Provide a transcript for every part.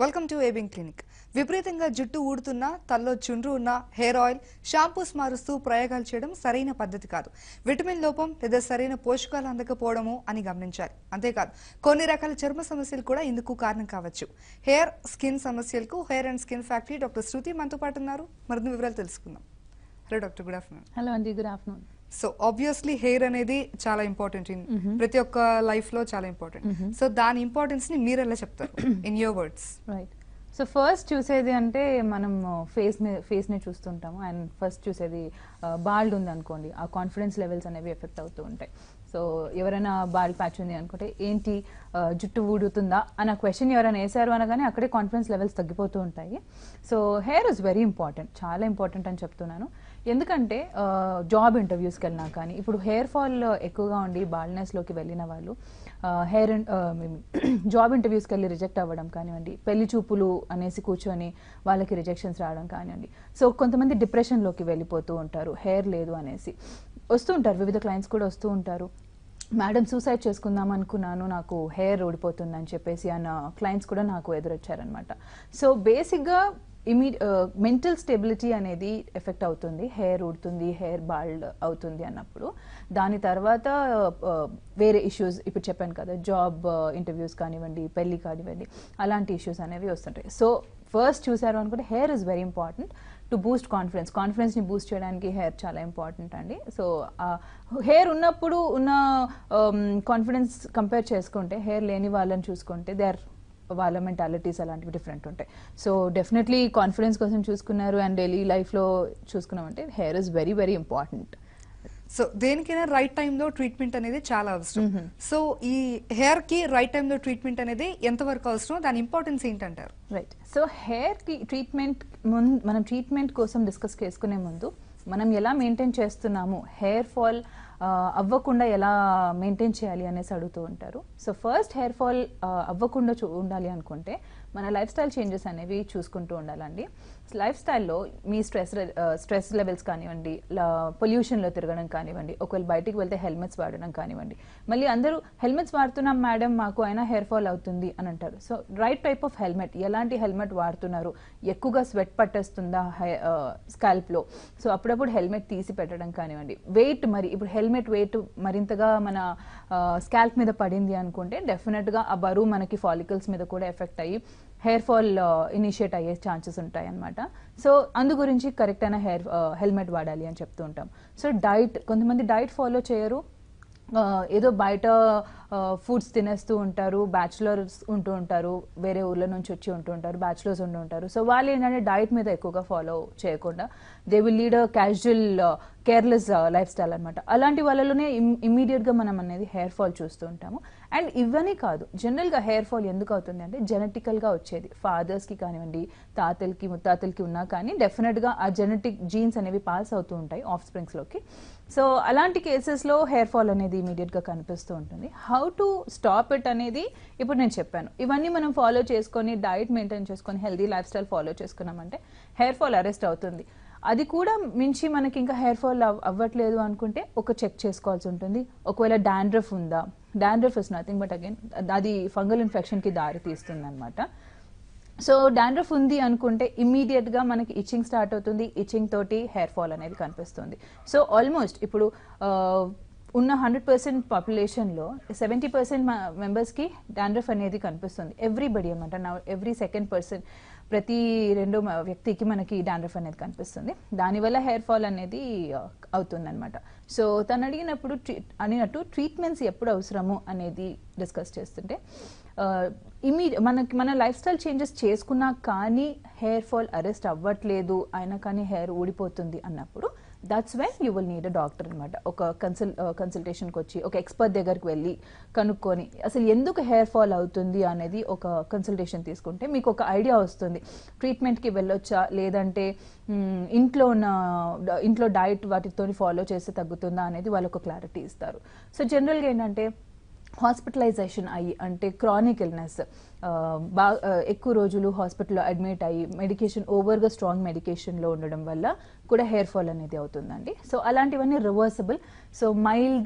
Welcome to ఏబింగ్ clinic విపరీతంగా జుట్టు ఊడుతున్నా తల్లో చుండ్రు ఉన్న హెయిర్ ఆయిల్ షాంపూస్ మారుస్తూ ప్రయోగాలు చేయడం సరైన పద్ధతి కాదు విటమిన్ లోపం లేదా సరైన పోషకాలు అందకపోవడము అని గమనించాలి అంతేకాదు కొన్ని రకాల చర్మ సమస్యలు కూడా ఇందుకు కారణం కావచ్చు హెయిర్ స్కిన్ సమస్యలకు hair and skin factory doctor Shruti మనతో పాటు ఉన్నారు మరిన్ని వివరాలు తెలుసుకుందాం hello doctor good afternoon hello అండి good afternoon so obviously hair అనేది చాలా ఇంపార్టెంట్ ఇన్ ప్రతి ఒక్క లైఫ్ లో చాలా ఇంపార్టెంట్ సో దాని ఇంపార్టెన్స్ ని మీరు ఎలా చెప్తారు in your words right so first చూసేది అంటే మనం ఫేస్ ఫేస్ని చూస్తుంటాము అండ్ ఫస్ట్ చూసేది బాల్డ్ ఉంది అనుకోండి ఆ కాన్ఫిడెన్స్ లెవెల్స్ అనేవి ఎఫెక్ట్ అవుతూ ఉంటాయి సో ఎవరైనా బాల్డ్ ప్యాచ్ ఉంది అనుకుంటే ఏంటి ఆ, జుట్టు ఊడుతుందా అన్న క్వశ్చన్ ఎవరైనా వేసారు అనగానే అక్కడే కాన్ఫిడెన్స్ లెవెల్స్ తగ్గిపోతూ ఉంటాయి so hair is very important చాలా ఇంపార్టెంట్ అని చెప్తున్నాను ఎందుకంటే జాబ్ ఇంటర్వ్యూస్కి వెళ్ళినా కానీ ఇప్పుడు హెయిర్ ఫాల్ ఎక్కువగా ఉండి బాల్డ్నెస్లోకి వెళ్ళిన వాళ్ళు హెయిర్ జాబ్ ఇంటర్వ్యూస్కి వెళ్ళి రిజెక్ట్ అవ్వడం కానివ్వండి పెళ్లి చూపులు అనేసి కూర్చొని వాళ్ళకి రిజెక్షన్స్ రావడం కానివ్వండి సో కొంతమంది డిప్రెషన్లోకి వెళ్ళిపోతూ ఉంటారు హెయిర్ లేదు అనేసి వస్తూ ఉంటారు వివిధ క్లయింట్స్ కూడా వస్తూ ఉంటారు మేడం సూసైడ్ చేసుకుందాం అనుకున్నాను నాకు హెయిర్ ఊడిపోతుంది అని చెప్పేసి అన్న క్లయింట్స్ కూడా నాకు ఎదురొచ్చారనమాట సో బేసిక్గా ఇమీ మెంటల్ స్టెబిలిటీ అనేది ఎఫెక్ట్ అవుతుంది హెయిర్ ఊడుతుంది హెయిర్ బాల్డ్ అవుతుంది అన్నప్పుడు దాని తర్వాత ఆ, వేరే ఇష్యూస్ ఇప్పుడు చెప్పాను కదా జాబ్ ఇంటర్వ్యూస్ కానివ్వండి పెళ్లి కానివ్వండి అలాంటి ఇష్యూస్ అనేవి వస్తుంటాయి సో ఫస్ట్ చూసారు అనుకుంటే hair is very important to boost confidence కాన్ఫిడెన్స్ని బూస్ట్ చేయడానికి హెయిర్ చాలా ఇంపార్టెంట్ అండి సో హెయిర్ ఉన్నప్పుడు ఉన్న కాన్ఫిడెన్స్ కంపేర్ చేసుకుంటే హెయిర్ లేని వాళ్ళని చూసుకుంటే దే ఆర్ వాళ్ళ మెంటాలిటీస్ అలాంటివి డిఫరెంట్ ఉంటాయి సో డెఫినెట్లీ కాన్ఫిడెన్స్ కోసం చూసుకున్నారు అండ్ డైలీ లైఫ్లో చూసుకున్నామంటే hair is very very important so దేనికైనా రైట్ టైంలో ట్రీట్మెంట్ అనేది చాలా అవసరం సో ఈ హెయిర్ కి రైట్ టైంలో ట్రీట్మెంట్ అనేది ఎంతవరకు అవసరం దాని ఇంపార్టెన్స్ ఏంటంటారు రైట్ సో హెయిర్కి ట్రీట్మెంట్ ముందు మనం ట్రీట్మెంట్ కోసం డిస్కస్ చేసుకునే ముందు మనం ఎలా మెయింటైన్ చేస్తున్నాము హెయిర్ ఫాల్ అవ్వకుండా ఎలా మెయింటైన్ చేయాలి అనేసి అడుగుతూ ఉంటారు సో ఫస్ట్ హెయిర్ ఫాల్ అవ్వకుండా చూ ఉండాలి అనుకుంటే మన లైఫ్ స్టైల్ చేంజెస్ అనేవి చూసుకుంటూ ఉండాలండి లైఫ్ స్టైల్లో మీ స్ట్రెస్ స్ట్రెస్ లెవెల్స్ కానివ్వండి పొల్యూషన్లో తిరగడం కానివ్వండి ఒకవేళ బయటికి వెళ్తే హెల్మెట్స్ వాడడం కానివ్వండి మళ్ళీ అందరూ హెల్మెట్స్ వాడుతున్నాం మేడం మాకు అయినా హెయిర్ ఫాల్ అవుతుంది అని అంటారు so right type of helmet ఎలాంటి హెల్మెట్ వాడుతున్నారు ఎక్కువగా స్వెట్ పట్టేస్తుందా స్కాల్ప్లో సో అప్పుడప్పుడు హెల్మెట్ తీసి పెట్టడం కానివ్వండి వెయిట్ మరి ఇప్పుడు హెల్మెట్ వెయిట్ మరింతగా మన స్కాల్ప్ మీద పడింది అనుకుంటే డెఫినెట్గా ఆ బరువు మనకి ఫాలికల్స్ మీద కూడా ఎఫెక్ట్ అయ్యి హెయిర్ ఫాల్ ఇనిషియేట్ అయ్యే ఛాన్సెస్ ఉంటాయి అనమాట సో అందు గురించి కరెక్ట్ అయిన హెయిర్ హెల్మెట్ వాడాలి అని చెప్తూ ఉంటాం సో డైట్ కొంతమంది డైట్ ఫాలో చేయరు ఆ, ఏదో బయట ఫుడ్స్ తినేస్తూ ఉంటారు బ్యాచులర్స్ ఉంటూ ఉంటారు వేరే ఊర్ల నుంచి వచ్చి ఉంటూ ఉంటారు బ్యాచులర్స్ ఉంటూ ఉంటారు సో వాళ్ళు ఏంటంటే డైట్ మీద ఎక్కువగా ఫాలో చేయకుండా they will lead a casual careless lifestyle అనమాట అలాంటి వాళ్ళలోనే ఇమ్మీడియట్గా మనం అనేది హెయిర్ ఫాల్ చూస్తూ ఉంటాము అండ్ ఇవన్నీ కాదు జనరల్గా హెయిర్ ఫాల్ ఎందుకు అవుతుంది అంటే జెనెటికల్గా వచ్చేది ఫాదర్స్కి కానివ్వండి తాతలకి ముత్తాతలకి ఉన్నా కానీ డెఫినెట్గా ఆ జెనెటిక్ జీన్స్ అనేవి పాస్ అవుతూ ఉంటాయి ఆఫ్ స్ప్రింగ్స్లోకి సో అలాంటి కేసెస్లో హెయిర్ ఫాల్ అనేది ఇమీడియట్గా కనిపిస్తూ ఉంటుంది హౌ టు స్టాప్ ఇట్ అనేది ఇప్పుడు నేను చెప్పాను ఇవన్నీ మనం ఫాలో చేసుకొని డైట్ మెయింటైన్ చేసుకొని హెల్దీ లైఫ్ స్టైల్ ఫాలో చేసుకున్నామంటే హెయిర్ ఫాల్ అరెస్ట్ అవుతుంది అది కూడా మించి మనకి ఇంకా హెయిర్ ఫాల్ అవ్వట్లేదు అనుకుంటే ఒక చెక్ చేసుకోవాల్సి ఉంటుంది ఒకవేళ డాండ్రఫ్ ఉందా dandruff is nothing but again అది ఫంగల్ ఇన్ఫెక్షన్కి దారి తీస్తుంది అనమాట సో డాండ్రఫ్ ఉంది అనుకుంటే ఇమ్మీడియట్ గా మనకి ఇచ్చింగ్ స్టార్ట్ అవుతుంది ఇచ్చింగ్ తోటి హెయిర్ ఫాల్ అనేది కనిపిస్తుంది సో ఆల్మోస్ట్ ఇప్పుడు ఆ, ఉన్న హండ్రెడ్ పర్సెంట్ పాపులేషన్లో సెవెంటీ పర్సెంట్ మెంబర్స్కి డాండ్రఫ్ అనేది కనిపిస్తుంది ఎవ్రీబడి అనమాట నా ఎవ్రీ సెకండ్ పర్సన్ ప్రతి రెండో మ- వ్యక్తికి మనకి డాండ్రఫ్ అనేది కనిపిస్తుంది దానివల్ల హెయిర్ ఫాల్ అనేది అవుతుంది అనమాట సో తను అడిగినప్పుడు ట్రీ అడిగినట్టు ట్రీట్మెంట్స్ ఎప్పుడు అవసరము అనేది డిస్కస్ చేస్తుంటే ఇమీ మనకి మన లైఫ్ స్టైల్ చేంజెస్ చేసుకున్నా కానీ హెయిర్ ఫాల్ అరెస్ట్ అవ్వట్లేదు అయినా కానీ హెయిర్ ఊడిపోతుంది అన్నప్పుడు that's when you will need a doctor అనమాట ఒక కన్సల్ కన్సల్టేషన్కి వచ్చి ఒక ఎక్స్పర్ట్ దగ్గరికి వెళ్ళి కనుక్కొని అసలు ఎందుకు హెయిర్ ఫాల్ అవుతుంది అనేది ఒక కన్సల్టేషన్ తీసుకుంటే మీకు ఒక ఐడియా వస్తుంది ట్రీట్మెంట్కి వెళ్ళొచ్చా లేదంటే మ్, ఇంట్లో ఉన్న ఇంట్లో డైట్ వాటితో ఫాలో చేస్తే తగ్గుతుందా అనేది వాళ్ళు ఒక క్లారిటీ ఇస్తారు సో జనరల్గా ఏంటంటే హాస్పిటలైజేషన్ అయ్యి అంటే క్రానిక్ ఇల్నెస్ బాగా ఎక్కువ రోజులు హాస్పిటల్లో అడ్మిట్ అయ్యి మెడికేషన్ ఓవర్గా స్ట్రాంగ్ మెడికేషన్లో ఉండడం వల్ల కూడా హెయిర్ ఫాల్ అనేది అవుతుందండి సో అలాంటివన్నీ reversible so mild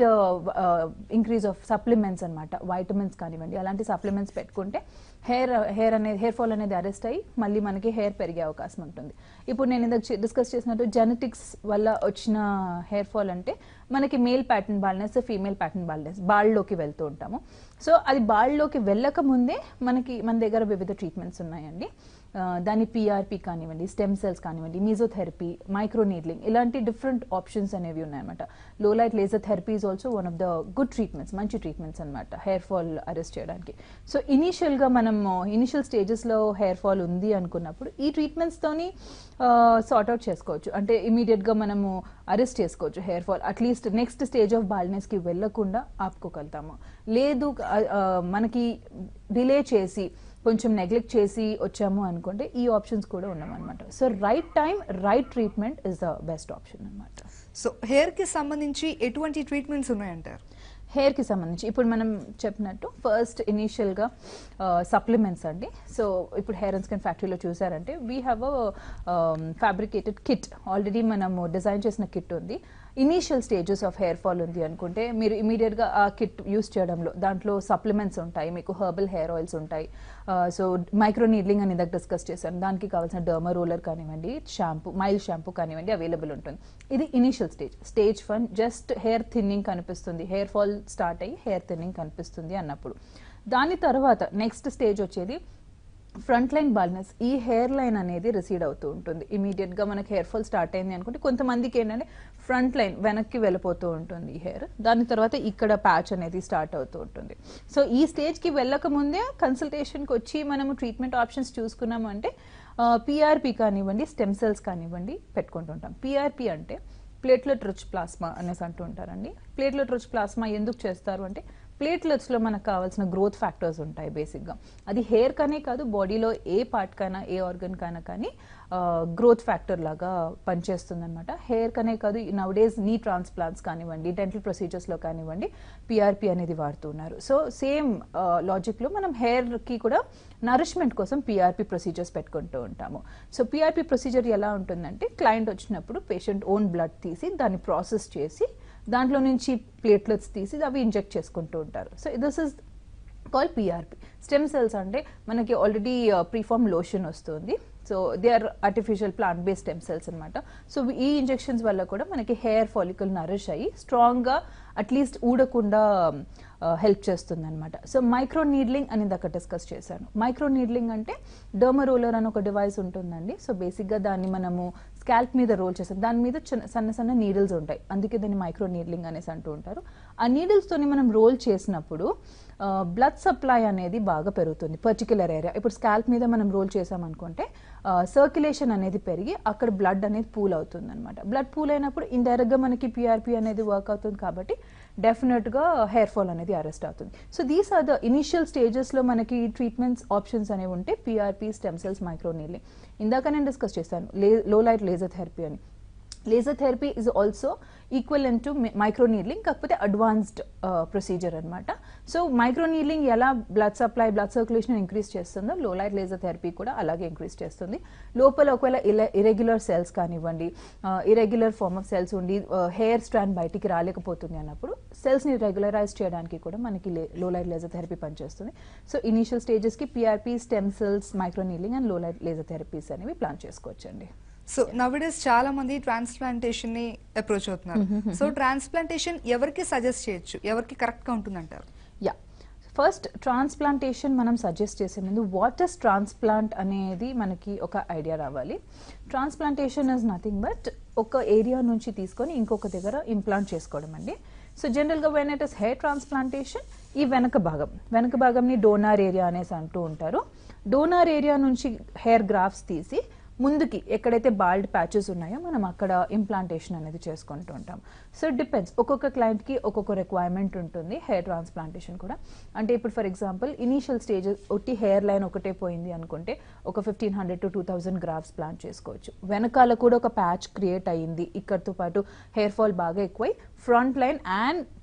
increase of supplements అనమాట వైటమిన్స్ కానివ్వండి అలాంటి సప్లిమెంట్స్ పెట్టుకుంటే హెయిర్ హెయిర్ అనేది హెయిర్ ఫాల్ అనేది అరెస్ట్ అయ్యి మళ్ళీ మనకి హెయిర్ పెరిగే అవకాశం ఉంటుంది ఇప్పుడు నేను ఇందాక డిస్కస్ చేసినట్టు జెనెటిక్స్ వల్ల వచ్చిన హెయిర్ ఫాల్ అంటే మనకి male pattern baldness female pattern baldness బాల్లోకి వెళ్తూ ఉంటాము సో అది బాల్లోకి వెళ్ళక ముందే మనకి మన దగ్గర వివిధ ట్రీట్మెంట్స్ ఉన్నాయండి ఆ, దాని పిఆర్పి కానివ్వండి స్టెమ్ సెల్స్ కానివ్వండి మీజోథెరపీ మైక్రో నీడ్లింగ్ ఇలాంటి డిఫరెంట్ ఆప్షన్స్ అనేవి ఉన్నాయన్నమాట low light laser therapy is also one of the good treatments మంచి ట్రీట్మెంట్స్ అనమాట హెయిర్ ఫాల్ అరెస్ట్ చేయడానికి సో ఇనీషియల్గా మనం ఇనిషియల్ స్టేజెస్లో హెయిర్ ఫాల్ ఉంది అనుకున్నప్పుడు ఈ ట్రీట్మెంట్స్తోని సార్ట్ అవుట్ చేసుకోవచ్చు అంటే ఇమీడియట్గా మనము అరెస్ట్ చేసుకోవచ్చు hair fall at least next stage of బాల్నెస్కి వెళ్ళకుండా ఆపుకోగలుగుతాము లేదు ఆ, ఆ, మనకి డిలే చేసి కొంచెం నెగ్లెక్ట్ చేసి వచ్చాము అనుకుంటే ఈ ఆప్షన్స్ కూడా ఉన్నామన్నమాట so right time right treatment is the best option అనమాట సో హెయిర్ కి సంబంధించి ఎటువంటి ట్రీట్మెంట్స్ ఉన్నాయంటారు హెయిర్కి సంబంధించి ఇప్పుడు మనం చెప్పినట్టు ఫస్ట్ ఇనీషియల్గా సప్లిమెంట్స్ అండి సో ఇప్పుడు హెయిర్ అండ్ స్కిన్ ఫ్యాక్టరీలో చూసారంటే we have a fabricated kit already మనము డిజైన్ చేసిన కిట్ ఉంది initial stages of hair fall ఉంది అనుకుంటే మీరు ఇమీడియట్గా ఆ కిట్ యూస్ చేయడంలో దాంట్లో సప్లిమెంట్స్ ఉంటాయి మీకు హర్బల్ హెయిర్ ఆయిల్స్ ఉంటాయి సో మైక్రో నీడ్లింగ్ అని ఇందాక డిస్కస్ చేశాను దానికి కావాల్సిన డర్మా రోలర్ కానివ్వండి షాంపూ మైల్ షాంపూ కానివ్వండి అవైలబుల్ ఉంటుంది ఇది initial stage stage one just hair thinning కనిపిస్తుంది హెయిర్ ఫాల్ స్టార్ట్ అయ్యి హెయిర్ థిన్నింగ్ కనిపిస్తుంది అన్నప్పుడు దాని తర్వాత నెక్స్ట్ స్టేజ్ వచ్చేది ఫ్రంట్ లైన్ బాల్నెస్ ఈ హెయిర్ లైన్ అనేది రిసీడ్ అవుతూ ఉంటుంది ఇమీడియట్ గా మనకి హెయిర్ ఫాల్ స్టార్ట్ అయింది అనుకుంటే కొంతమందికి ఏంటంటే ఫ్రంట్ లైన్ వెనక్కి వెళ్ళిపోతూ ఉంటుంది ఈ హెయిర్ దాని తర్వాత ఇక్కడ ప్యాచ్ అనేది స్టార్ట్ అవుతూ ఉంటుంది సో ఈ స్టేజ్ కి వెళ్ళక ముందే కన్సల్టేషన్కి వచ్చి మనము ట్రీట్మెంట్ ఆప్షన్స్ చూసుకున్నాము అంటే పిఆర్పి కానివ్వండి స్టెమ్ సెల్స్ కానివ్వండి పెట్టుకుంటుంటాం పిఆర్పి అంటే ప్లేట్లెట్ రిచ్ ప్లాస్మా అనేసి అంటూ ఉంటారండి ప్లేట్లెట్ రిచ్ ప్లాస్మా ఎందుకు చేస్తారు అంటే ప్లేట్లెట్స్లో మనకు కావాల్సిన గ్రోత్ ఫ్యాక్టర్స్ ఉంటాయి బేసిక్గా అది హెయిర్ కనే కాదు బాడీలో ఏ పార్ట్ కైనా ఏ ఆర్గన్ కైనా కానీ గ్రోత్ ఫ్యాక్టర్ లాగా పనిచేస్తుంది అనమాట హెయిర్ కనే కాదు నవడేస్ నీ ట్రాన్స్ప్లాంట్స్ కానివ్వండి డెంటల్ ప్రొసీజర్స్లో కానివ్వండి పిఆర్పి అనేది వాడుతున్నారు సో సేమ్ లాజిక్లో మనం హెయిర్కి కూడా నరిష్మెంట్ కోసం పిఆర్పి ప్రొసీజర్స్ పెట్టుకుంటూ ఉంటాము సో పిఆర్పి ప్రొసీజర్ ఎలా ఉంటుందంటే క్లయింట్ వచ్చినప్పుడు పేషెంట్ ఓన్ బ్లడ్ తీసి దాన్ని ప్రాసెస్ చేసి దాంట్లో నుంచి ప్లేట్లెట్స్ తీసి అవి ఇంజెక్ట్ చేసుకుంటూ ఉంటారు so this is call PRP stem cells అంటే మనకి ఆల్రెడీ ప్రీఫార్మ్ లోషన్ వస్తుంది so they are artificial plant based stem cells అనమాట సో ఈ ఇంజెక్షన్స్ వల్ల కూడా మనకి హెయిర్ ఫాలికల్ నరిష్ అయ్యి స్ట్రాంగ్గా అట్లీస్ట్ ఊడకుండా హెల్ప్ చేస్తుంది అనమాట సో మైక్రో నీడ్లింగ్ అని ఇందాక డిస్కస్ చేశాను మైక్రో నీడ్లింగ్ అంటే డర్మరోలర్ అని ఒక డివైస్ ఉంటుందండి సో బేసిక్గా దాన్ని మనము స్కాల్ప్ మీద రోల్ చేస్తాం దాని మీద చిన్న సన్న సన్న నీడిల్స్ ఉంటాయి అందుకే దాన్ని మైక్రో నీడ్లింగ్ అనేసి అంటూ ఉంటారు ఆ నీడిల్స్ తోని మనం రోల్ చేసినప్పుడు బ్లడ్ సప్లై అనేది బాగా పెరుగుతుంది పర్టికులర్ ఏరియా ఇప్పుడు స్కాల్ప్ మీద మనం రోల్ చేసామనుకుంటే సర్క్యులేషన్ అనేది పెరిగి అక్కడ బ్లడ్ అనేది పూల్ అవుతుంది అనమాట బ్లడ్ పూల్ అయినప్పుడు ఇండైరెక్ట్ గా మనకి పిఆర్పి అనేది వర్క్ అవుతుంది కాబట్టి డెఫినెట్ గా హెయిర్ ఫాల్ అనేది అరెస్ట్ అవుతుంది so these are the initial stages లో మనకి ట్రీట్మెంట్స్ ఆప్షన్స్ అనేవి ఉంటే PRP stem cells micro needling ఇందాక నేను డిస్కస్ చేశాను లో లైట్ లేజర్ థెరపీ అని laser therapy is also equal to micro needling కాకపోతే అడ్వాన్స్డ్ ప్రొసీజర్ అనమాట సో మైక్రో నీడ్లింగ్ ఎలా blood supply blood circulation increase చేస్తుందో లో లైట్ లేజర్ థెరపీ కూడా అలాగే ఇంక్రీజ్ చేస్తుంది లోపల ఒకవేళ ఇరెగ్యులర్ సెల్స్ కానివ్వండి ఇరెగ్యులర్ ఫార్మ్ ఆఫ్ సెల్స్ ఉండి హెయిర్ స్ట్రాండ్ బయటికి రాలేకపోతుంది అన్నప్పుడు సెల్స్ని రెగ్యులరైజ్ చేయడానికి కూడా మనకి లో లైట్ లేజర్ థెరపీ పనిచేస్తుంది సో ఇనీషియల్ స్టేజెస్కి PRP stem cells micro needling and low light laser therapies అనేవి ప్లాన్ చేసుకోవచ్చండి సో నవడేస్ చాలా మంది ట్రాన్స్ప్లాంటేషన్ ని అప్రోచ్ అవుతున్నారు సో ట్రాన్స్ప్లాంటేషన్ ఎవరికి సజెస్ట్ చేయొచ్చు ఎవరికి కరెక్ట్ గా ఉంటుందంటారు యా ఫస్ట్ ట్రాన్స్ప్లాంటేషన్ మనం సజెస్ట్ చేసే ముందు వాట్ ఇస్ ట్రాన్స్ప్లాంట్ అనేది మనకి ఒక ఐడియా రావాలి ట్రాన్స్ప్లాంటేషన్ ఇస్ నథింగ్ బట్ ఒక ఏరియా నుంచి తీసుకొని ఇంకొక దగ్గర ఇంప్లాంట్ చేసుకోవడం అండి సో జనరల్గా when it is hair transplantation ఈ వెనక భాగం వెనక భాగంని డోనార్ ఏరియా అనేసి అంటూ ఉంటారు డోనార్ ఏరియా నుంచి హెయిర్ గ్రాఫ్స్ తీసి ముందుకి ఎక్కడైతే బాల్డ్ ప్యాచెస్ ఉన్నాయో మనం అక్కడ ఇంప్లాంటేషన్ అనేది చేసుకుంటూ ఉంటాం సో డిపెండ్స్ ఒక్కొక్క క్లయింట్కి ఒక్కొక్క రిక్వైర్మెంట్ ఉంటుంది హెయిర్ ట్రాన్స్ప్లాంటేషన్ కూడా అంటే ఇప్పుడు ఫర్ ఎగ్జాంపుల్ ఇనీషియల్ స్టేజెస్ ఒట్టి హెయిర్ లైన్ ఒకటే పోయింది అనుకుంటే ఒక fifteen hundred to two thousand grafts plan చేసుకోవచ్చు వెనకాల కూడా ఒక ప్యాచ్ క్రియేట్ అయ్యింది ఇక్కడతో పాటు హెయిర్ ఫాల్ బాగా ఎక్కువై ఫ్రంట్ లైన్ అండ్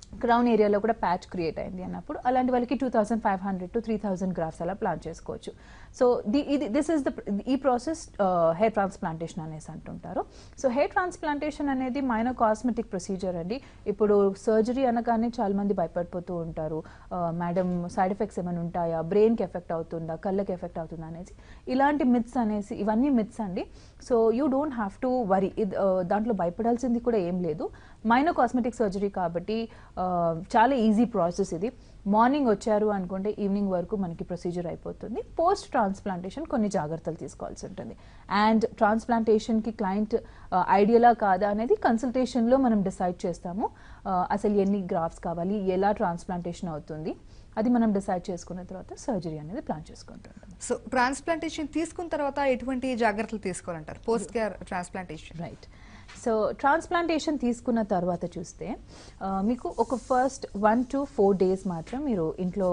క్రౌన్ ఏరియాలో కూడా ప్యాచ్ క్రియేట్ అయింది అన్నప్పుడు అలాంటి వాళ్ళకి two thousand five hundred to three thousand grafts అలా ప్లాన్ చేసుకోవచ్చు సో ది ఇది దిస్ ఇస్ ద ఈ ప్రాసెస్ హెయిర్ ట్రాన్స్ప్లాంటేషన్ అనేసి అంటుంటారు సో హెయిర్ ట్రాన్స్ప్లాంటేషన్ అనేది మైనర్ కాస్మెటిక్ ప్రొసీజర్ అండి ఇప్పుడు సర్జరీ అనగానే చాలా మంది భయపడిపోతూ ఉంటారు మేడం సైడ్ ఎఫెక్ట్స్ ఏమైనా ఉంటాయా బ్రెయిన్కి ఎఫెక్ట్ అవుతుందా కళ్ళకి ఎఫెక్ట్ అవుతుందా అనేసి ఇలాంటి మిత్స్ అనేసి ఇవన్నీ మిత్స్ అండి so you don't have to worry దాంట్లో భయపడాల్సింది కూడా ఏం లేదు మైనర్ కాస్మెటిక్ సర్జరీ కాబట్టి ఆ, చాలా ఈజీ ప్రాసెస్ ఇది మార్నింగ్ వచ్చారు అనుకుంటే ఈవినింగ్ వరకు మనకి ప్రొసీజర్ అయిపోతుంది పోస్ట్ ట్రాన్స్ప్లాంటేషన్ కొన్ని జాగ్రత్తలు తీసుకోవాల్సి ఉంటుంది అండ్ ట్రాన్స్ప్లాంటేషన్కి క్లయింట్ ఐడియలా కాదా అనేది కన్సల్టేషన్లో మనం డిసైడ్ చేస్తాము ఆ, అసలు ఎన్ని గ్రాఫ్స్ కావాలి ఎలా ట్రాన్స్ప్లాంటేషన్ అవుతుంది అది మనం డిసైడ్ చేసుకున్న తర్వాత సర్జరీ అనేది ప్లాన్ చేసుకుంటుంటాం సో ట్రాన్స్ప్లాంటేషన్ తీసుకున్న తర్వాత ఎటువంటి జాగ్రత్తలు తీసుకోవాలంటారు post care transplantation right so transplantation తీసుకున్న తర్వాత చూస్తే ఆ, మీకు ఒక first one to four days మాత్రం మీరు ఇంట్లో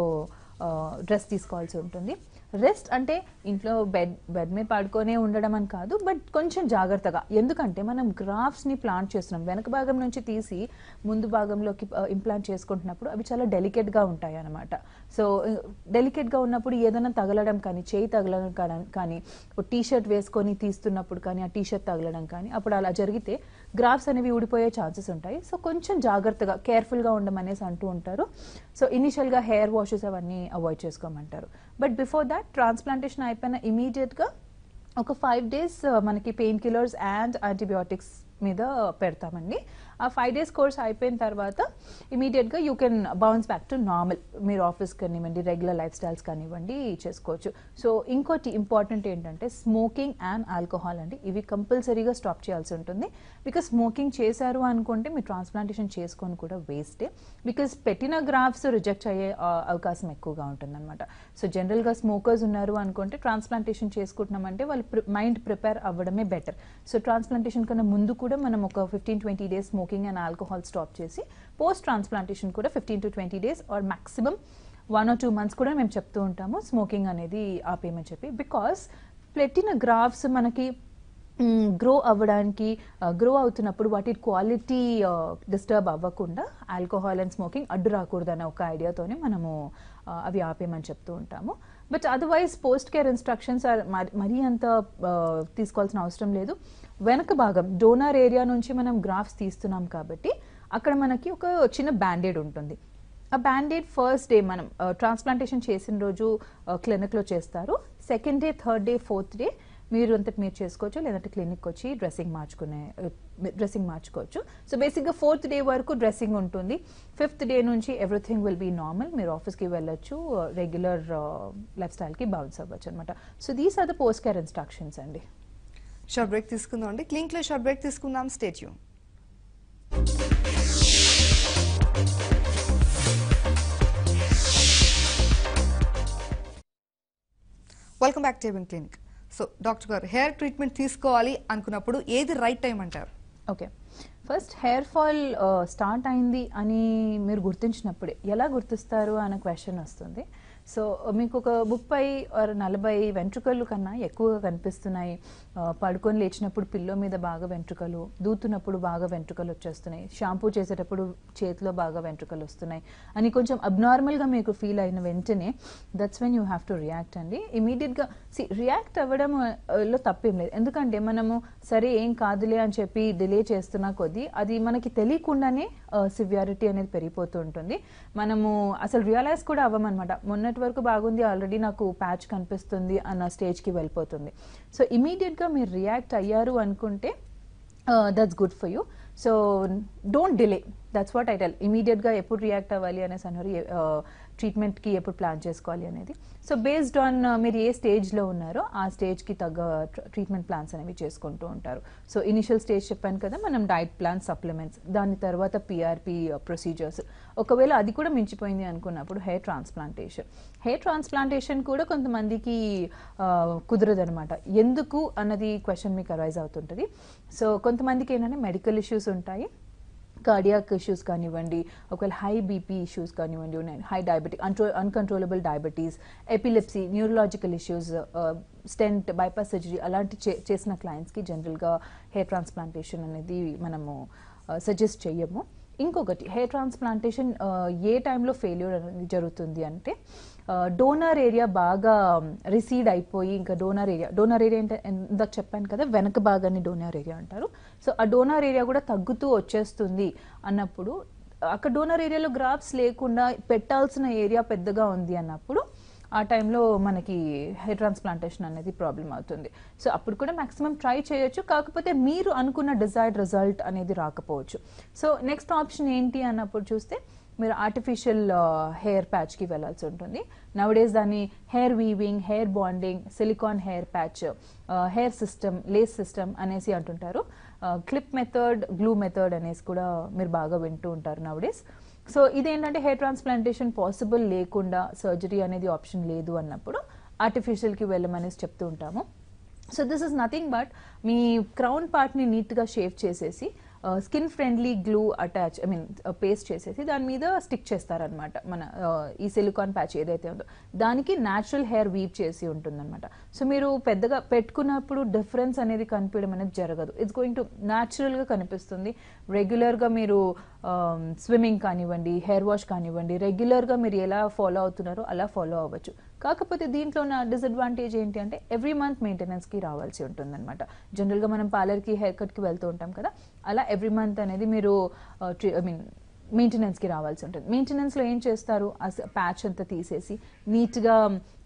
డ్రెస్ తీసుకోవాల్సి ఉంటుంది రెస్ట్ అంటే ఇంట్లో బెడ్ బెడ్ మీద పడుకొనే ఉండడం అని కాదు బట్ కొంచెం జాగ్రత్తగా ఎందుకంటే మనం గ్రాఫ్స్ని ప్లాంట్ చేస్తున్నాం వెనక భాగం నుంచి తీసి ముందు భాగంలోకి ఇంప్లాంట్ చేసుకుంటున్నప్పుడు అవి చాలా డెలికేట్గా ఉంటాయి అన్నమాట సో డెలికేట్గా ఉన్నప్పుడు ఏదైనా తగలడం కానీ చేయి తగలడం కానీ- కానీ ఇప్పుడు టీ షర్ట్ వేసుకొని తీస్తున్నప్పుడు కానీ ఆ టీ షర్ట్ తగలడం కానీ అప్పుడు అలా జరిగితే గ్రాఫ్స్ అనేవి ఊడిపోయే ఛాన్సెస్ ఉంటాయి సో కొంచెం జాగ్రత్తగా కేర్ఫుల్గా ఉండమనేసి అంటూ ఉంటారు సో ఇనిషియల్గా హెయిర్ వాషెస్ అవన్నీ అవాయిడ్ చేసుకోమంటారు బట్ బిఫోర్ దాట్ ట్రాన్స్ప్లాంటేషన్ అయిపోయిన ఇమీడియట్గా ఒక ఫైవ్ డేస్ మనకి పెయిన్ కిల్లర్స్ అండ్ యాంటీబయాటిక్స్ మీద పెడతామండి ఆ ఫైవ్ డేస్ కోర్స్ అయిపోయిన తర్వాత ఇమీడియట్గా you can bounce back to normal మీరు ఆఫీస్ కానివ్వండి రెగ్యులర్ లైఫ్ స్టైల్స్ కానివ్వండి చేసుకోవచ్చు సో ఇంకోటి ఇంపార్టెంట్ ఏంటంటే స్మోకింగ్ అండ్ ఆల్కహాల్ అండి ఇవి కంపల్సరీగా స్టాప్ చేయాల్సి ఉంటుంది బికాస్ స్మోకింగ్ చేశారు అనుకుంటే మీరు ట్రాన్స్ప్లాంటేషన్ చేసుకొని కూడా వేస్టే బికాస్ పెట్టిన గ్రాఫ్స్ రిజెక్ట్ అయ్యే ఆ, అవకాశం ఎక్కువగా ఉంటుందన్నమాట సో జనరల్గా స్మోకర్స్ ఉన్నారు అనుకుంటే ట్రాన్స్ప్లాంటేషన్ చేసుకుంటున్నామంటే వాళ్ళు మైండ్ ప్రిపేర్ అవ్వడమే బెటర్ సో ట్రాన్స్ప్లాంటేషన్ కన్నా ముందు కూడా మనం ఒక fifteen twenty days smoking and alcohol stop చేసి పోస్ట్ ట్రాన్స్ప్లాంటేషన్ కూడా fifteen to twenty days or maximum one or two months కూడా మేము చెప్తూ ఉంటాము స్మోకింగ్ అనేది ఆపేయమని చెప్పి బికాస్ పెట్టిన గ్రాఫ్స్ మనకి గ్రో అవ్వడానికి గ్రో అవుతున్నప్పుడు వాటి క్వాలిటీ డిస్టర్బ్ అవ్వకుండా ఆల్కహాల్ అండ్ స్మోకింగ్ అడ్డు రాకూడదన్న ఒక ఐడియాతోనే మనము ఆ, అవి ఆపేయమని చెప్తూ ఉంటాము but otherwise post care instructions మరీ అంత ఆ, తీసుకోవాల్సిన అవసరం లేదు వెనక భాగం డోనర్ ఏరియా నుంచి మనం గ్రాఫ్స్ తీస్తున్నాం కాబట్టి అక్కడ మనకి ఒక చిన్న బ్యాండేడ్ ఉంటుంది ఆ బ్యాండేడ్ ఫస్ట్ డే మనం ట్రాన్స్ప్లాంటేషన్ చేసిన రోజు క్లినిక్లో చేస్తారు second day third day fourth day మీరు అంతటి మీరు చేసుకోవచ్చు లేదంటే క్లినిక్ వచ్చి డ్రెస్సింగ్ మార్చుకునే డ్రెస్సింగ్ మార్చుకోవచ్చు సో బేసిక్గా ఫోర్త్ డే వరకు డ్రెస్సింగ్ ఉంటుంది ఫిఫ్త్ డే నుంచి ఎవ్రీథింగ్ విల్ బీ నార్మల్ మీరు ఆఫీస్కి వెళ్ళొచ్చు రెగ్యులర్ లైఫ్ స్టైల్కి బౌన్స్ అవ్వచ్చు అనమాట so these are the post care instructions అండి షార్ట్ బ్రేక్ తీసుకుందాం అండి క్లినిక్ లో షార్ట్ బ్రేక్ తీసుకుందాం స్టేట్యూ వెల్కమ్ బ్యాక్ టేబింగ్ క్లినిక్ సో డాక్టర్ గారు హెయిర్ ట్రీట్మెంట్ తీసుకోవాలి అనుకున్నప్పుడు ఏది రైట్ టైం అంటారు okay first hair fall start అయింది అని మీరు గుర్తించినప్పుడే ఎలా గుర్తిస్తారు అనే క్వశ్చన్ వస్తుంది సో మీకు ఒక ముప్పై ఆర్ నలభై వెంట్రుకలు కన్నా ఎక్కువగా కనిపిస్తున్నాయి ఆ, పడుకొని లేచినప్పుడు పిల్లో మీద బాగా వెంట్రుకలు దూతున్నప్పుడు బాగా వెంట్రుకలు వచ్చేస్తున్నాయి షాంపూ చేసేటప్పుడు చేతిలో బాగా వెంట్రుకలు వస్తున్నాయి అని కొంచెం అబ్నార్మల్గా మీకు ఫీల్ అయిన వెంటనే that's when you have to react అండి ఇమీడియట్గా సి రియాక్ట్ అవ్వడం ఆ, లో తప్పేం లేదు ఎందుకంటే మనము సరే ఏం కాదులే అని చెప్పి డిలే చేస్తున్నా కొద్దీ అది మనకి తెలియకుండానే సివియారిటీ అనేది పెరిగిపోతూ ఉంటుంది మనము అసలు రియలైజ్ కూడా అవ్వమన్నమాట మొన్నటి వరకు బాగుంది ఆల్రెడీ నాకు ప్యాచ్ కనిపిస్తుంది అన్న స్టేజ్కి వెళ్ళిపోతుంది సో ఇమీడియట్గా మీరు రియాక్ట్ అయ్యారు అనుకుంటే that's good for you so don't delay that's what I tell ఇమీడియట్గా ఎప్పుడు రియాక్ట్ అవ్వాలి అనేసి అన్నారు ట్రీట్మెంట్కి ఎప్పుడు ప్లాన్ చేసుకోవాలి అనేది సో బేస్డ్ ఆన్ మీరు ఏ స్టేజ్లో ఉన్నారో ఆ స్టేజ్కి తగ్గ ట్రీట్మెంట్ ప్లాన్స్ అనేవి చేసుకుంటూ ఉంటారు సో ఇనిషియల్ స్టేజ్ చెప్పాను కదా మనం డైట్ ప్లాన్ సప్లిమెంట్స్ దాని తర్వాత పిఆర్పి ప్రొసీజర్స్ ఒకవేళ అది కూడా మించిపోయింది అనుకున్నప్పుడు హెయిర్ ట్రాన్స్ప్లాంటేషన్ హెయిర్ ట్రాన్స్ప్లాంటేషన్ కూడా కొంతమందికి కుదరదు అనమాట ఎందుకు అన్నది క్వశ్చన్ మీకు అరైజ్ అవుతుంటుంది సో కొంతమందికి ఏంటంటే మెడికల్ ఇష్యూస్ ఉంటాయి కార్డియాక్ ఇష్యూస్ కానివ్వండి ఒకవేళ హై బీపీ ఇష్యూస్ కానివ్వండి ఉన్నాయి హై డయాబెటిక్ అంట్రో uncontrollable diabetes epilepsy neurological issues stent bypass surgery అలాంటి చే- చేసిన క్లయింట్స్కి జనరల్గా హెయిర్ ట్రాన్స్ప్లాంటేషన్ అనేది మనము సజెస్ట్ చెయ్యము ఇంకొకటి హెయిర్ ట్రాన్స్ప్లాంటేషన్ ఏ టైంలో ఫెయిల్యూర్ అనేది జరుగుతుంది అంటే డోనర్ ఏరియా బాగా రిసీడ్ అయిపోయి ఇంకా డోనర్ ఏరియా డోనర్ ఏరియా అంటే ఇందాక చెప్పాను కదా వెనక భాగాన్ని డోనర్ ఏరియా అంటారు సో ఆ డోనర్ ఏరియా కూడా తగ్గుతూ వచ్చేస్తుంది అన్నప్పుడు అక్కడ డోనర్ ఏరియాలో గ్రాఫ్స్ లేకుండా పెట్టాల్సిన ఏరియా పెద్దగా ఉంది అన్నప్పుడు ఆ టైంలో మనకి హెయిర్ ట్రాన్స్ప్లాంటేషన్ అనేది ప్రాబ్లం అవుతుంది సో అప్పుడు కూడా మాక్సిమం ట్రై చేయొచ్చు కాకపోతే మీరు అనుకున్న డిజైర్డ్ రిజల్ట్ అనేది రాకపోవచ్చు సో నెక్స్ట్ ఆప్షన్ ఏంటి అన్నప్పుడు చూస్తే మీరు ఆర్టిఫిషియల్ హెయిర్ ప్యాచ్కి వెళ్ళాల్సి ఉంటుంది నవడేస్ దాన్ని hair weaving hair bonding silicone hair patch hair system lace system అనేసి అంటుంటారు క్లిప్ మెథడ్ గ్లూ మెథడ్ అనేసి కూడా మీరు బాగా వింటూ ఉంటారు నవడేస్ సో ఇదేంటంటే హెయిర్ ట్రాన్స్ప్లాంటేషన్ పాసిబుల్ లేకుండా సర్జరీ అనేది ఆప్షన్ లేదు అన్నప్పుడు ఆర్టిఫిషియల్కి వెళ్ళమనేసి చెప్తూ ఉంటాము so this is nothing but మీ క్రౌన్ పార్ట్ని నీట్గా షేవ్ చేసేసి skin friendly glue attach I mean paste చేసేసి దాని మీద స్టిక్ చేస్తారనమాట మన uh, ఈ సిలికాన్ ప్యాచ్ ఏదైతే ఉందో దానికి న్యాచురల్ హెయిర్ వీప్ చేసి ఉంటుందన్నమాట సో మీరు పెద్దగా పెట్టుకున్నప్పుడు డిఫరెన్స్ అనేది కనిపించడం అనేది జరగదు ఇట్స్ గోయింగ్ టు న్యాచురల్గా కనిపిస్తుంది రెగ్యులర్గా మీరు స్విమ్మింగ్ కానివ్వండి హెయిర్ వాష్ కానివ్వండి రెగ్యులర్గా మీరు ఎలా ఫాలో అవుతున్నారో అలా ఫాలో అవ్వచ్చు కాకపోతే దీంట్లో ఉన్న డిసడ్వాంటేజ్ ఏంటి అంటే ఎవ్రీ మంత్ మెయింటెనెన్స్కి రావాల్సి ఉంటుందన్నమాట జనరల్గా మనం పార్లర్కి హెయిర్ కట్కి వెళ్తూ ఉంటాం కదా అలా ఎవ్రీ మంత్ అనేది మీరు ఐ మీన్ మెయింటెనెన్స్కి రావాల్సి ఉంటుంది మెయింటెనెన్స్లో ఏం చేస్తారు ఆ ప్యాచ్ అంతా తీసేసి నీట్గా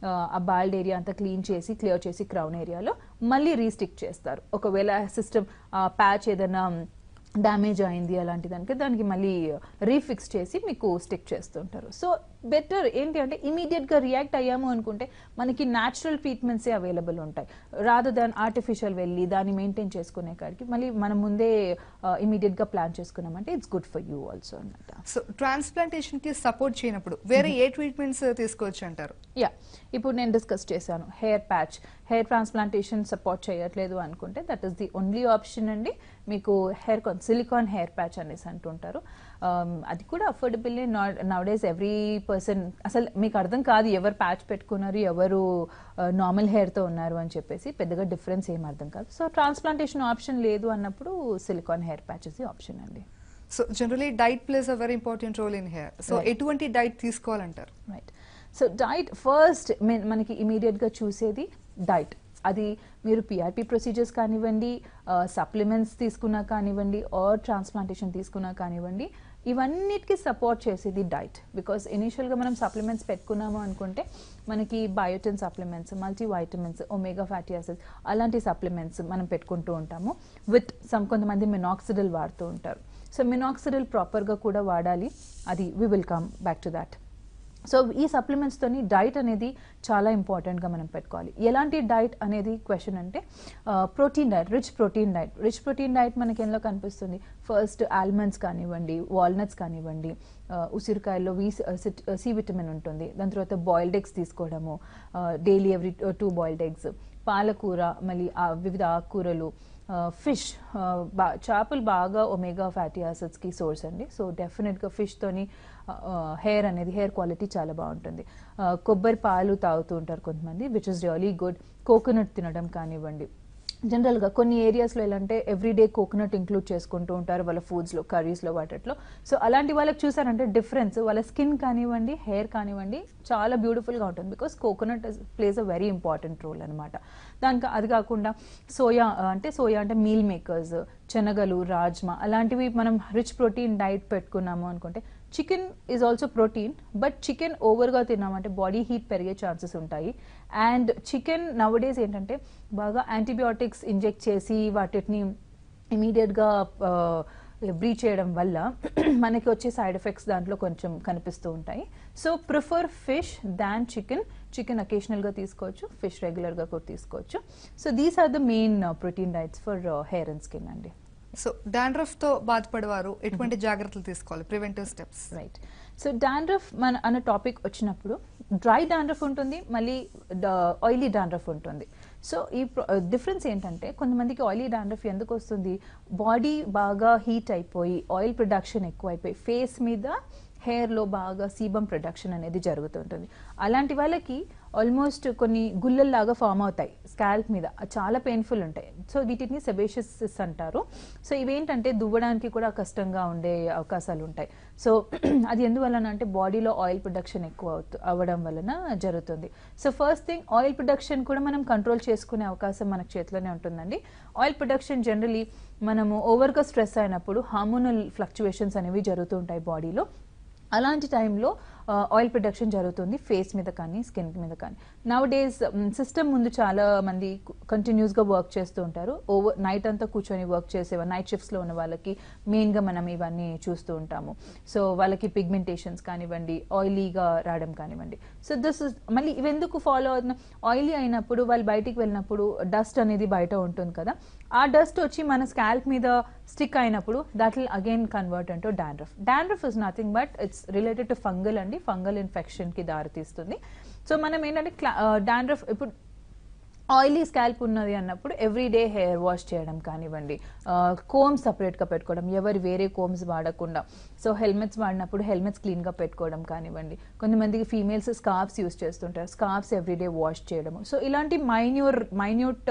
ఆ బాల్డ్ ఏరియా అంతా క్లీన్ చేసి క్లియర్ చేసి క్రౌన్ ఏరియాలో మళ్ళీ రీస్టిక్ చేస్తారు ఒకవేళ సిస్టమ్ ప్యాచ్ ఏదైనా డ్యామేజ్ అయింది అలాంటి దానికి దానికి మళ్ళీ రీఫిక్స్ చేసి మీకు స్టిక్ చేస్తుంటారు సో బెటర్ ఏంటి అంటే ఇమీడియట్గా రియాక్ట్ అయ్యాము అనుకుంటే మనకి న్యాచురల్ ట్రీట్మెంట్సే అవైలబుల్ ఉంటాయి రాదర్ దాన్ ఆర్టిఫిషియల్ వెళ్ళి దాన్ని మెయింటైన్ చేసుకునే కాడికి మళ్ళీ మనం ముందే ఇమీడియట్గా ప్లాన్ చేసుకున్నామంటే it's good for you also అనమాట సో ట్రాన్స్ప్లాంటేషన్ కి సపోర్ట్ చేయనప్పుడు వేరే ఏ ట్రీట్మెంట్స్ తీసుకోవచ్చు అంటారు యా ఇప్పుడు నేను డిస్కస్ చేశాను hair patch hair transplantation support చేయట్లేదు అనుకుంటే that is the only option అండి మీకు హెయిర్ సిలికాన్ హెయిర్ ప్యాచ్ అనేసి అంటుంటారు Um, అది కూడా అఫోర్డబుల్లీ నవడేస్ ఎవ్రీ పర్సన్ అసలు మీకు అర్థం కాదు ఎవరు ప్యాచ్ పెట్టుకున్నారు ఎవరు నార్మల్ హెయిర్తో ఉన్నారు అని చెప్పేసి పెద్దగా డిఫరెన్స్ ఏం అర్థం కాదు సో ట్రాన్స్ప్లాంటేషన్ ఆప్షన్ లేదు అన్నప్పుడు silicone hair patch the option అండి so generally diet plays a very important role in hair so Right. ఎటువంటి డైట్ తీసుకోవాలంటారు రైట్ సో డైట్ ఫస్ట్ మనకి ఇమీడియట్గా చూసేది డైట్ అది మీరు పిఆర్పి ప్రొసీజర్స్ కానివ్వండి సప్లిమెంట్స్ తీసుకున్నా కానివ్వండి ఆర్ ట్రాన్స్ప్లాంటేషన్ తీసుకున్నా కానివ్వండి ఇవన్నిటికీ సపోర్ట్ చేసేది డైట్ బికాస్ ఇనీషియల్గా మనం సప్లిమెంట్స్ పెట్టుకున్నాము అనుకుంటే మనకి biotin supplements multi vitamins omega fatty acids అలాంటి సప్లిమెంట్స్ మనం పెట్టుకుంటూ ఉంటాము విత్ సమ్ కొంతమంది మినాక్సిడిల్ వాడుతూ ఉంటారు సో మినాక్సిడిల్ ప్రాపర్గా కూడా వాడాలి అది we will come back to that so ఈ సప్లిమెంట్స్తోని డైట్ అనేది చాలా ఇంపార్టెంట్గా మనం పెట్టుకోవాలి ఎలాంటి డైట్ అనేది క్వశ్చన్ అంటే protein diet rich protein diet rich protein diet మనకి ఎందులో కనిపిస్తుంది ఫస్ట్ ఆల్మండ్స్ కానివ్వండి వాల్నట్స్ కానివ్వండి ఆ, ఉసిరికాయల్లో వి సి విటమిన్ ఉంటుంది దాని తర్వాత బాయిల్డ్ ఎగ్స్ తీసుకోవడము daily every two boiled eggs పాలకూర మళ్ళీ ఆ వివిధ ఆకుకూరలు ఫిష్ బా చేపలు బాగా ఒమేగా ఫ్యాటీ యాసిడ్స్కి సోర్స్ అండి సో డెఫినెట్గా ఫిష్తోని హెయిర్ అనేది హెయిర్ క్వాలిటీ చాలా బాగుంటుంది ఆ, కొబ్బరి పాలు తాగుతూ ఉంటారు కొంతమంది which is really good coconut తినడం కానివ్వండి జనరల్గా కొన్ని ఏరియాస్లో ఎలా అంటే ఎవ్రీడే కోకోనట్ ఇంక్లూడ్ చేసుకుంటూ ఉంటారు వాళ్ళ ఫుడ్స్లో కర్రీస్లో వాటిలో సో అలాంటి వాళ్ళకి చూసారంటే డిఫరెన్స్ వాళ్ళ స్కిన్ కానివ్వండి హెయిర్ కానివ్వండి చాలా బ్యూటిఫుల్గా ఉంటుంది because coconut plays a very important role అనమాట దానికి అది కాకుండా సోయా అంటే సోయా అంటే మీల్ మేకర్స్ శనగలు రాజ్మా అలాంటివి మనం రిచ్ ప్రోటీన్ డైట్ పెట్టుకున్నాము అనుకుంటే chicken is also protein but chicken ఓవర్గా తిన్నామంటే బాడీ హీట్ పెరిగే ఛాన్సెస్ ఉంటాయి అండ్ చికెన్ నవడేస్ ఏంటంటే బాగా యాంటీబయాటిక్స్ ఇంజెక్ట్ చేసి వాటిని ఇమీడియట్గా బ్రీచ్ చేయడం వల్ల మనకి వచ్చే సైడ్ ఎఫెక్ట్స్ దాంట్లో కొంచెం కనిపిస్తూ ఉంటాయి so prefer fish than chicken chicken అకేషనల్గా తీసుకోవచ్చు ఫిష్ రెగ్యులర్గా కూడా తీసుకోవచ్చు so these are the main protein diets for hair and skin అండి సో డాండ్రఫ్ తో బాధపడేవారు ఎటువంటి జాగ్రత్తలు తీసుకోవాలి preventive steps right so dandruff మన అన్న టాపిక్ వచ్చినప్పుడు డ్రై డాండ్రఫ్ ఉంటుంది మళ్ళీ ఆయిలీ డాండ్రఫ్ ఉంటుంది సో ఈ డిఫరెన్స్ ఏంటంటే కొంతమందికి ఆయిలీ డాండ్రఫ్ ఎందుకు వస్తుంది బాడీ బాగా హీట్ అయిపోయి ఆయిల్ ప్రొడక్షన్ ఎక్కువ అయిపోయి ఫేస్ మీద హెయిర్లో బాగా సీబం ప్రొడక్షన్ అనేది జరుగుతుంటుంది అలాంటి వాళ్ళకి ఆల్మోస్ట్ కొన్ని గుల్లల్లాగా ఫామ్ అవుతాయి స్కాల్ప్ మీద అది చాలా పెయిన్ఫుల్ ఉంటాయి సో వీటిని సెబేషియస్ అంటారు సో ఇవేంటంటే దువ్వడానికి కూడా కష్టంగా ఉండే అవకాశాలు ఉంటాయి సో అది ఎందువలన అంటే బాడీలో ఆయిల్ ప్రొడక్షన్ ఎక్కువ అవుతు అవ్వడం వలన జరుగుతుంది so first thing oil production కూడా మనం కంట్రోల్ చేసుకునే అవకాశం మనకు చేతిలోనే ఉంటుందండి ఆయిల్ ప్రొడక్షన్ జనరలీ మనము ఓవర్గా స్ట్రెస్ అయినప్పుడు హార్మోనల్ ఫ్లక్చువేషన్స్ అనేవి జరుగుతూ ఉంటాయి బాడీలో అలాంటి టైంలో ఆయిల్ ప్రొడక్షన్ జరుగుతుంది ఫేస్ మీద కానీ స్కిన్ మీద కానీ నవ్ డేస్ సిస్టమ్ ముందు చాలా మంది కంటిన్యూస్గా వర్క్ చేస్తూ ఉంటారు ఓవర్ నైట్ అంతా కూర్చొని వర్క్ చేసే నైట్ షిఫ్ట్స్లో ఉన్న వాళ్ళకి మెయిన్గా మనం ఇవన్నీ చూస్తూ ఉంటాము సో వాళ్ళకి పిగ్మెంటేషన్స్ కానివ్వండి ఆయిలీగా రావడం కానివ్వండి సో దిస్ ఇస్ మళ్ళీ ఇవెందుకు ఫాలో అవుతున్న ఆయిలీ అయినప్పుడు వాళ్ళు బయటికి వెళ్ళినప్పుడు డస్ట్ అనేది బయట ఉంటుంది కదా ఆ డస్ట్ వచ్చి మన స్కాల్ప్ మీద స్టిక్ అయినప్పుడు దట్ విల్ అగైన్ కన్వర్ట్ అంటూ dandruff dandruff is nothing but it's related to fungal అండి ఫంగల్ ఇన్ఫెక్షన్ కి దారితీస్తుంది సో మనం ఏంటంటే డాండ్రఫ్ ఇప్పుడు ఆయిలీ స్కాల్ప్ ఉన్నది అన్నప్పుడు ఎవ్రీ డే హెయిర్ వాష్ చేయడం కానివ్వండి కోమ్స్ సపరేట్గా పెట్టుకోవడం ఎవరు వేరే కోమ్స్ వాడకుండా సో హెల్మెట్స్ వాడినప్పుడు హెల్మెట్స్ క్లీన్గా పెట్టుకోవడం కానివ్వండి కొంతమందికి ఫీమేల్స్ స్కార్ఫ్స్ యూస్ చేస్తుంటారు స్కార్ఫ్స్ ఎవ్రీడే వాష్ చేయడము సో ఇలాంటి మైన్యూర్ మైన్యూట్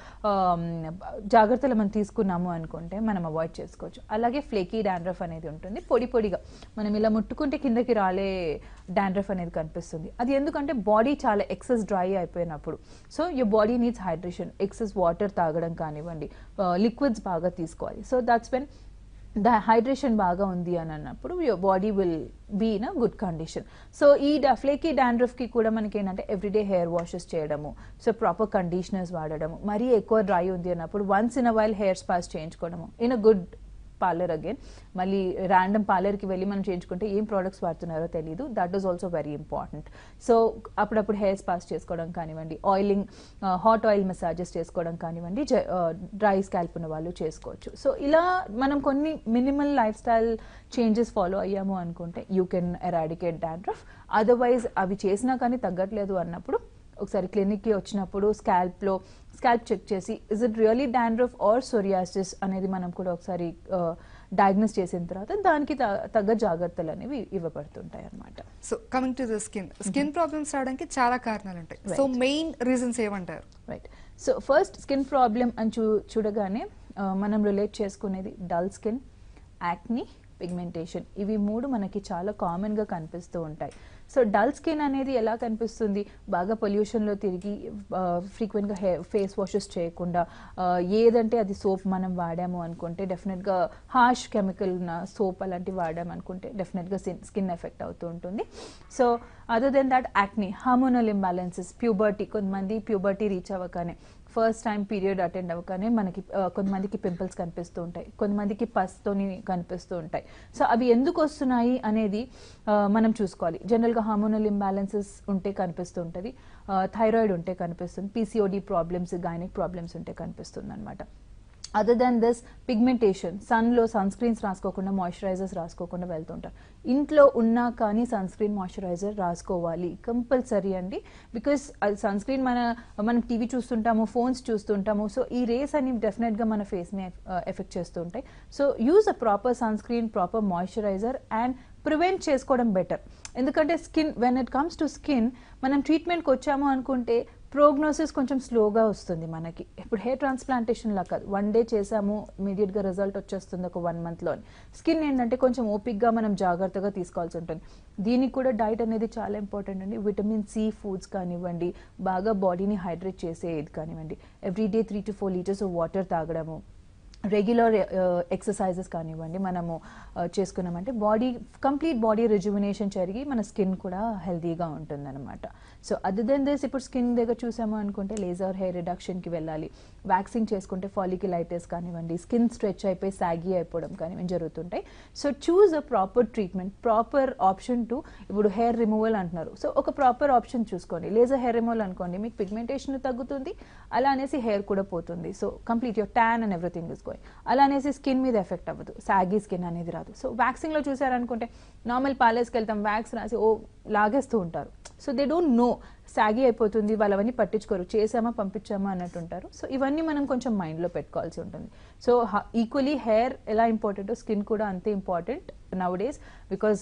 జాగ్రత్తలు మనం తీసుకున్నాము అనుకుంటే మనం అవాయిడ్ చేసుకోవచ్చు అలాగే ఫ్లేకీ డాండ్రఫ్ అనేది ఉంటుంది పొడి పొడిగా మనం ఇలా ముట్టుకుంటే కిందకి రాలే డాండ్రఫ్ అనేది కనిపిస్తుంది అది ఎందుకంటే బాడీ చాలా ఎక్సెస్ డ్రై అయిపోయినప్పుడు so you body needs hydration excess water తాగడం కానివ్వండి లిక్విడ్స్ బాగా తీసుకోవాలి so that's when the hydration బాగా ఉంది అని అన్నప్పుడు your body will be in a good condition so ఈ ఫ్లేకీ డాండ్రఫ్కి కూడా మనకి ఏంటంటే ఎవ్రీడే హెయిర్ వాషెస్ చేయడము సో ప్రాపర్ కండిషనర్స్ వాడడము మరీ ఎక్కువ డ్రై ఉంది అన్నప్పుడు once in a while hair spas చేయించుకోవడము in a good parlour again మళ్ళీ ర్యాండమ్ పార్లర్కి వెళ్ళి మనం చేయించుకుంటే ఏం ప్రోడక్ట్స్ వాడుతున్నారో తెలియదు that is also very important so అప్పుడప్పుడు హెయిర్ స్పాస్ చేసుకోవడం కానివ్వండి ఆయిలింగ్ హాట్ ఆయిల్ మసాజెస్ చేసుకోవడం కానివ్వండి డ్రై స్కాల్ప్ ఉన్న వాళ్ళు చేసుకోవచ్చు సో ఇలా మనం కొన్ని minimal life style changes follow అయ్యాము అనుకుంటే you can eradicate dandruff otherwise అవి చేసినా కానీ తగ్గట్లేదు అన్నప్పుడు ఒకసారి క్లినిక్కి వచ్చినప్పుడు స్కాల్ప్లో స్కాల్ప్ చెక్ చేసి is it really dandruff or psoriasis అనేది మనం కూడా ఒకసారి డయాగ్నోస్ చేసిన తర్వాత దానికి త- తగ్గ జాగ్రత్తలు అనేవి ఇవ్వబడుతుంటాయి అన్నమాట so coming to the skin skin problems రావడానికి చాలా కారణాలు ఉంటాయి సో మెయిన్ రీజన్స్ ఏమంటారు right so first skin problem అని చూ చూడగానే ఆ, మనం రిలేట్ చేసుకునేది డల్ స్కిన్ యాక్ని పిగ్మెంటేషన్ ఇవి మూడు మనకి చాలా కామన్గా కనిపిస్తూ ఉంటాయి సో డల్ స్కిన్ అనేది ఎలా కనిపిస్తుంది బాగా పొల్యూషన్లో తిరిగి ఫ్రీక్వెంట్గా హెయిర్ ఫేస్ వాషెస్ చేయకుండా ఆ, ఏదంటే అది సోప్ మనం వాడాము అనుకుంటే డెఫినెట్గా హార్ష్ కెమికల్ ఉన్న సోప్ అలాంటివి వాడాము అనుకుంటే డెఫినెట్గా స్కిన్ ఎఫెక్ట్ అవుతూ ఉంటుంది so other than that acne hormonal imbalances puberty కొంతమంది ప్యూబర్టీ రీచ్ అవ్వగానే ఫస్ట్ టైం పీరియడ్ అటెండ్ అవ్వగానే మనకి ఆ, కొంతమందికి పింపుల్స్ కనిపిస్తూ ఉంటాయి కొంతమందికి పస్తోని కనిపిస్తూ ఉంటాయి సో అవి ఎందుకు వస్తున్నాయి అనేది ఆ, మనం చూసుకోవాలి జనరల్గా హార్మోనల్ ఇంబ్యాలెన్సెస్ ఉంటే కనిపిస్తూ ఉంటుంది థైరాయిడ్ ఉంటే కనిపిస్తుంది పీసీఓడి ప్రాబ్లమ్స్ గైనిక్ ప్రాబ్లమ్స్ ఉంటే కనిపిస్తుంది అనమాట అదర్ దాన్ దిస్ పిగ్మెంటేషన్ సన్లో సన్ స్క్రీన్స్ రాసుకోకుండా మాయిశ్చరైజర్స్ రాసుకోకుండా వెళ్తుంటారు ఇంట్లో ఉన్నా కానీ సన్ స్క్రీన్ మాయిశ్చరైజర్ రాసుకోవాలి కంపల్సరీ అండి బికాస్ అది సన్ స్క్రీన్ మన మనం టీవీ చూస్తుంటాము ఫోన్స్ చూస్తుంటాము సో ఈ రేస్ అని డెఫినెట్గా మన ఫేస్ని ఎఫెక్ట్ చేస్తూ ఉంటాయి so use uh proper sun screen proper moisturiser and prevent చేసుకోవడం బెటర్ ఎందుకంటే skin when it comes to skin మనం ట్రీట్మెంట్కి వచ్చాము అనుకుంటే ప్రోగ్నోసిస్ కొంచెం స్లోగా వస్తుంది మనకి ఇప్పుడు హెయిర్ ట్రాన్స్ప్లాంటేషన్ లా కాదు వన్ డే చేసాము ఇమీడియట్గా రిజల్ట్ వచ్చేస్తుంది ఒక వన్ మంత్లో స్కిన్ ఏంటంటే కొంచెం ఓపిక్గా మనం జాగ్రత్తగా తీసుకోవాల్సి ఉంటుంది దీనికి కూడా డైట్ అనేది చాలా ఇంపార్టెంట్ అండి విటమిన్ సి ఫుడ్స్ కానివ్వండి బాగా బాడీని హైడ్రేట్ చేసే ఇది కానివ్వండి every day three to four litres water తాగడము రెగ్యులర్ ఎక్సర్సైజెస్ కానివ్వండి మనము uh, చేసుకున్నామంటే బాడీ కంప్లీట్ బాడీ రిజ్యుమినేషన్ జరిగి మన స్కిన్ కూడా హెల్తీగా ఉంటుందన్నమాట సో అదర్ దెన్ దిస్ ఇప్పుడు స్కిన్ దగ్గర చూసాము అనుకుంటే లేజర్ హెయిర్ రిడక్షన్కి వెళ్ళాలి వ్యాక్సింగ్ చేసుకుంటే ఫాలిక్యులైటిస్ కానివ్వండి స్కిన్ స్ట్రెచ్ అయిపోయి సాగి అయిపోవడం కానివ్వండి జరుగుతుంటాయి so choose uh proper treatment proper option to ఇప్పుడు హెయిర్ రిమూవల్ అంటున్నారు సో ఒక ప్రాపర్ ఆప్షన్ చూసుకోండి లేజర్ హెయిర్ రిమూవల్ అనుకోండి మీకు పిగ్మెంటేషన్ తగ్గుతుంది అలా అనేసి హెయిర్ కూడా పోతుంది so complete your tan and everything is going అలా అనేసి స్కిన్ మీద ఎఫెక్ట్ అవ్వదు సాగీ స్కిన్ అనేది రాదు సో వ్యాక్సింగ్లో చూసారనుకుంటే నార్మల్ పార్లర్స్కి వెళ్తాం వ్యాక్స్ రాసి ఓ లాగేస్తూ ఉంటారు సో దే డోంట్ నో సాగి అయిపోతుంది వాళ్ళు అవన్నీ పట్టించుకోరు చేసామా పంపించామా అన్నట్టు ఉంటారు సో ఇవన్నీ మనం కొంచెం మైండ్లో పెట్టుకోవాల్సి ఉంటుంది సో ఈక్వలీ హెయిర్ ఎలా ఇంపార్టెంటో స్కిన్ కూడా అంతే important nowadays because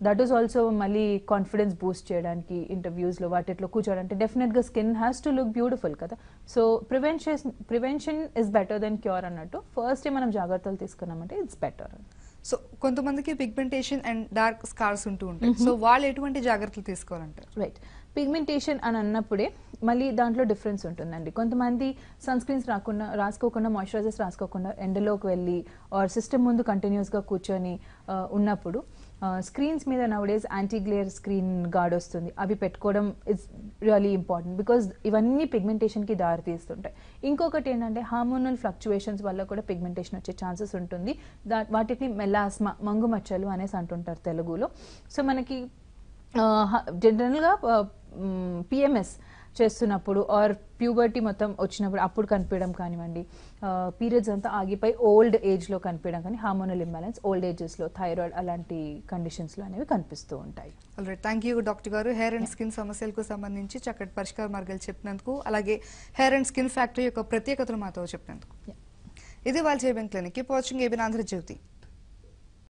that is also మళ్ళీ కాన్ఫిడెన్స్ బూస్ట్ చేయడానికి ఇంటర్వ్యూస్లో వాటిలో కూర్చోడానికి డెఫినెట్గా skin has to look beautiful కదా so prevention prevention is better than cure అన్నట్టు ఫస్ట్ మనం జాగ్రత్తలు తీసుకున్నామంటే ఇట్స్ బెటర్ సో కొంతమందికి పిగ్మెంటేషన్ అండ్ డార్క్ స్కార్స్ ఉంటూ ఉంటాయి సో వాళ్ళు ఎటువంటి జాగ్రత్తలు తీసుకోవాలంటారు రైట్ పిగ్మెంటేషన్ అని అన్నప్పుడే మళ్ళీ దాంట్లో డిఫరెన్స్ ఉంటుందండి కొంతమంది సన్ స్క్రీన్స్ రాకుండా రాసుకోకుండా మాయిశ్చరైజర్స్ రాసుకోకుండా ఎండలోకి వెళ్ళి ఆర్ సిస్టమ్ ముందు కంటిన్యూస్గా కూర్చొని ఆ, ఉన్నప్పుడు స్క్రీన్స్ మీద nowadays anti glare screen guard వస్తుంది అవి పెట్టుకోవడం ఇస్ రియలీ ఇంపార్టెంట్ బికాజ్ ఇవన్నీ పిగ్మెంటేషన్కి దారి తీస్తుంటాయి ఇంకొకటి ఏంటంటే హార్మోనల్ ఫ్లక్చువేషన్స్ వల్ల కూడా పిగ్మెంటేషన్ వచ్చే ఛాన్సెస్ ఉంటుంది దా వాటిని మెలాస్మా మంగు మచ్చలు అనేసి అంటుంటారు తెలుగులో సో మనకి జనరల్గా పిఎంఎస్ చేస్తున్నప్పుడు ఆర్ ప్యూబర్టీ మొత్తం వచ్చినప్పుడు అప్పుడు కనిపించడం కానివ్వండి పీరియడ్స్ అంతా ఆగిపోయి ఓల్డ్ ఏజ్లో కనిపించడం కానీ హార్మోనల్ ఇంబ్యాలెన్స్ ఓల్డ్ ఏజెస్లో థైరాయిడ్ అలాంటి కండిషన్స్లో అనేవి కనిపిస్తూ ఉంటాయి ఆల్రైట్ థ్యాంక్ యూ డాక్టర్ గారు హెయిర్ అండ్ స్కిన్ సమస్యలకు సంబంధించి చక్కటి పరిష్కార మార్గాలు చెప్పినందుకు అలాగే హెయిర్ అండ్ స్కిన్ ఫ్యాక్టరీ యొక్క ప్రత్యేకతలు మాతో చెప్పినందుకు Yeah. ఇది వాళ్ళు చేయబెన్ clinic keep watching ABN Andhra Jyothi